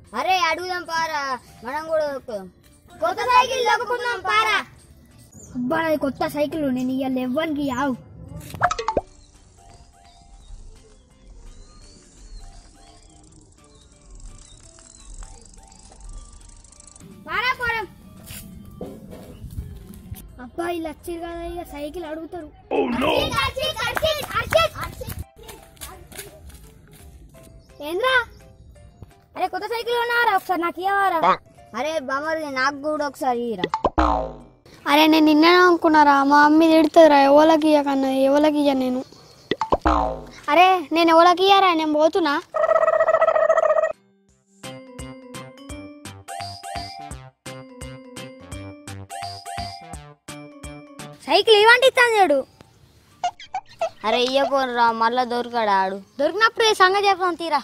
అరే అడుగుదాం పారా మనం కూడా ఎక్కుదాం. కొత్త సైకిల్ దొక్కుకుందాం పారా అబ్బా నాది కొత్త సైకిల్ నేను ఇవాళ ఎవ్వరికి యావు పారా పోరం అబ్బా వీళ్ళు వచ్చారు కదా ఇక సైకిల్ అడుగుతారు ఏంద్రా అరే కొత్త సైకిల్ ఉన్నారా ఒకసారి నాకు ఇవ్వరా అరే బామ్మర్ది నాకు కూడా ఒకసారి ఇరా అరే నేను నిన్ననే అనుకున్నారా మా మమ్మీ తిడుతుందిరా ఎవరికి ఇయ్యకన్నా ఎవరికి ఇయ్య నేను అరే నేను ఎవరికి ఇయ్యరా నేను పోతున్నా సైకిల్ ఇవ్వండి ఇస్తాను చూడు అరే ఇయ్యపోరా మళ్ళా దొరకడా ఆడు దొరికినప్పుడు ఈ సంగతి చెప్తాం తీరా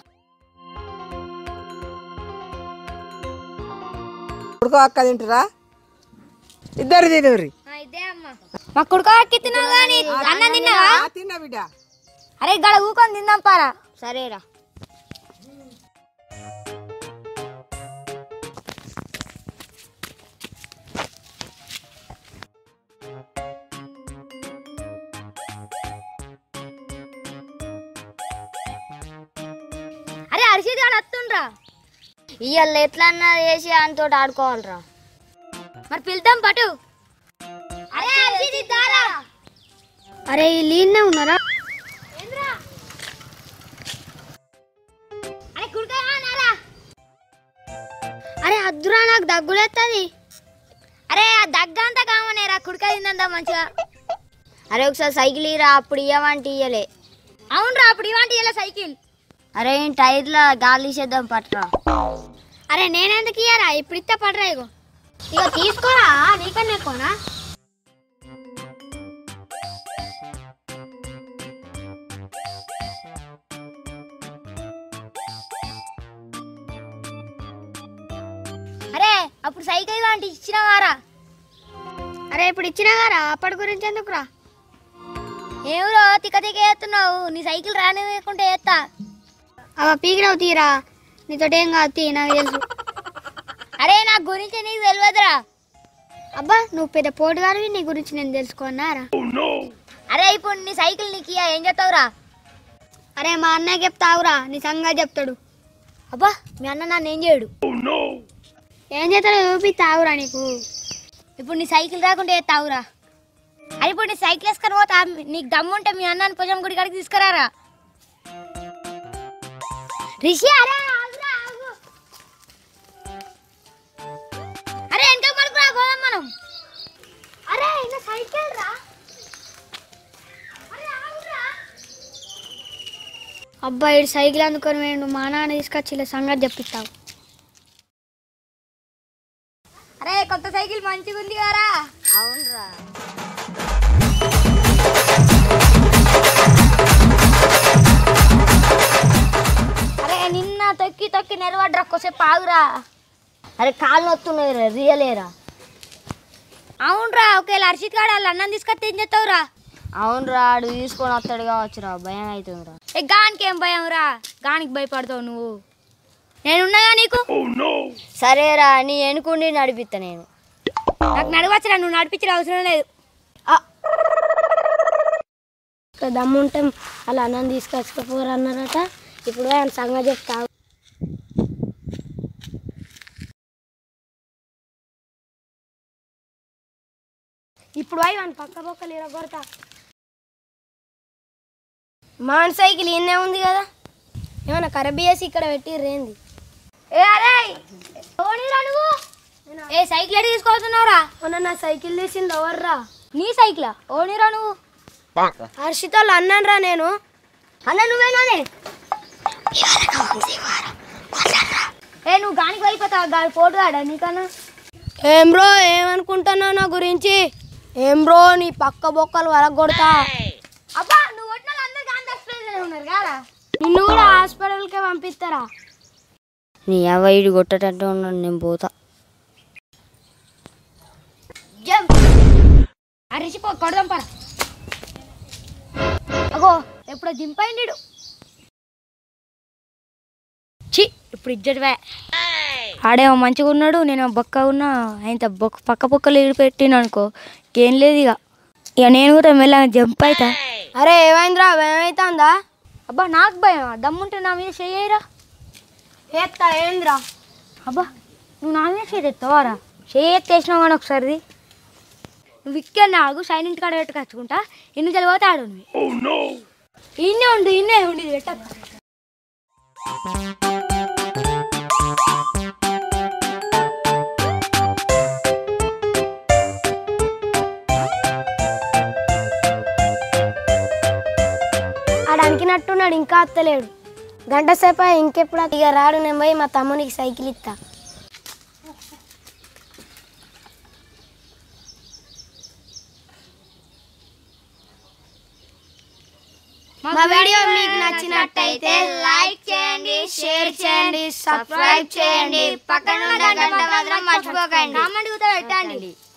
కొడుకో అక్క తింటారా ఇద్దరు తినరు ఇదే అమ్మా మా కొడుకు అక్కి తిన్నావు కానీ అన్నం తిన్నావా తిన్నా బిడ్డ అరే గడ ఊకొని తిందాం పారా సరేరా అరే అరిషిద్ గాడు వస్తుండ్రా ఇయ్యాల ఎట్లన్నా చేసి ఆయనతో ఆడుకోవాలిరా మరి పిలుద్దాం పటు అరే అరిషిద్ దారా అరే ఈ లీన్నే ఉన్నారా అరే కుడుకారా అరే అద్దురా నాకు దగ్గులేస్తుంది అరే ఆ దగ్గ అంతా కామనేరా కుడుక తిందా మంచిగా అరే ఒకసారి సైకిల్ ఇరా అప్పుడు ఇయ్యమంటే ఇయ్యలే అవునరా అప్పుడు ఇవాంటి ఇలా సైకిల్ అరే ఈ టైర్ల గాలి తీసేద్దాం పట్రా అరే నేనెందుకు ఇయ్యరా ఇప్పుడు ఇస్తే పడరా ఇగో ఇగో తీసుకోరా నీకన్నా ఎక్కువనా అరే అప్పుడు సైకిల్ ఇవ్వండి ఇచ్చినవారా అరే ఇప్పుడు ఇచ్చినావారా అప్పటి గురించి ఎందుకురా ఏమిరో తిక్క తిక్క ఎత్తున్నావు నీ సైకిల్ రానివ్వకుంటే ఎత్తా అవ పీకినావు తీరా నీతో ఏం కాదు తీ నాకు తెలుసు అరే నా గురించి నీకు తెలియదురా అబ్బా నువ్వు పెద్ద పోటుగారివి నీ గురించి నేను తెలుసుకున్నారా అరే ఇప్పుడు నీ సైకిల్ నీకు ఇయ్య, ఏం చెప్తావురా అరే మా అన్నయ్య చెప్తావురా నీ సంగతి చెప్తాడు అబ్బా మీ అన్న నన్ను ఏం చేయడు ఏం చేస్తాడో చూపిస్తావురా నీకు ఇప్పుడు నీ సైకిల్ రాకుంటే తావురా అరే ఇప్పుడు నీ సైకిల్ వేసుకొని పోతా నీకు దమ్ముంటే మీ అన్నని భుజం గుడి కాడికి తీసుకురారా రిషి అరే ఆగురా, ఆగు. అరే వెనక పడుకురా పోదాం మనం అరే ఇంకా సైకిల్ రా అరే, ఆగురా. అబ్బా ఇడు సైకిల్ అందుకొని వేయండు మా నాన్న తీసుకొచ్చి ఇలా సంగతి చెప్పిస్తావు అరే కొత్త సైకిల్ మంచిగా ఉంది కదా అవునరా అరే నిన్న తొక్కి తొక్కి నిలబడ్రా కొసేపు ఆగురా అరే కాళ్ళు నొత్తున్నాయి రియలేరా అవునరా ఒకవేళ హర్షిత్ గాడు వాళ్ళ అన్నం తీసుకొస్తే ఏం చేస్తావురా అవునరా ఆడు తీసుకొని వస్తాడు కావచ్చురా భయం అవుతుందిరా ఏ గానికి ఏం భయం రా గానికి భయపడతావు నువ్వు నేనున్నాగా నీకు సరేరా నీ ఎనుకుండి నడిపిస్తా నేను నాకు నడవచ్చురా నువ్వు నడిపించిన అవసరం లేదు దమ్ముంటే అలా అన్నం తీసుకొచ్చుకోపోరు అన్నారట ఇప్పుడు ఆయన సంగతి చెప్తావు ఇప్పుడు అవి మన పక్క పక్కలు ఇరగొడతా మాన్ సైకిల్ ఈయనే ఉంది కదా ఏమన్నా కరబియేసి ఇక్కడ పెట్టిర్రేంది ఏ అరే ఓనిరా నువ్వు ఏ సైకిల్ ఎటు తీసుకొస్తున్నావురా మొన్న నా సైకిల్ తీసింది ఎవర్రా నీ సైకిలా ఓనిరా నువ్వు హర్షితోళ్ళు అన్నానరా నేను అన్న నువ్వేనానే ఏ నువ్వు గానికి అయిపోతావు గాడి పోటు కాడా నీకన్నా ఏం బ్రో ఏమనుకుంటున్నావు నా గురించి ఏం బ్రో నీ పక్క బొక్కలు వరగొడతా అబ్బా నువ్వు కొట్టిన అందరు గాంధీ హాస్పిటల్ ఉన్నారు కదా నిన్ను కూడా హాస్పిటల్కే పంపిస్తారా నీ అవైడు కొట్టేటట్టు ఉన్నాడు నేను పోతా అరిచిపో కొడదాం పర అగో ఎప్పుడో దింపైండు చి ఇప్పుడు ఇజ్జట్ వే ఆడేమో మంచిగా ఉన్నాడు నేను బొక్క ఉన్నా ఆయన బొక్క పక్క పక్కలు ఇడి పెట్టిన అనుకో ఏం లేదు ఇక ఇక నేను కూడా మెల్లగా జంప్ అవుతా అరే ఏమైందిరా ఏమైతుందా అబ్బా నాకు భయం దమ్ముంటే నా మీద చెయ్యరా ఎత్తా ఏందిరా అబ్బా నువ్వు నా మీద చేయెత్తావారా చేయెత్తేసినావు కానీ ఒకసారి నువ్వు ఇక్కడ నాకు సైలెంట్ కాడ పెట్టి కచ్చుకుంటా ఇన్ని తెలిపోతే ఆడు నువ్వు ఇన్నే ఉండు ఇన్నే ఉండి పెట్ట ఆడ అనికినట్టున్నాడు ఇంకా అత్తలేడు గంట సేపు ఇంకెప్పుడు ఇక రాడు నేను పోయి మా తమ్మునికి సైకిల్ ఇస్తా మా వీడియో మీకు నచ్చినట్టయితే లైక్ చేయండి షేర్ చేయండి సబ్స్క్రైబ్ చేయండి పక్కన ఉన్న గంట మాత్రం మర్చిపోకండి కామెంట్ కూడా పెట్టండి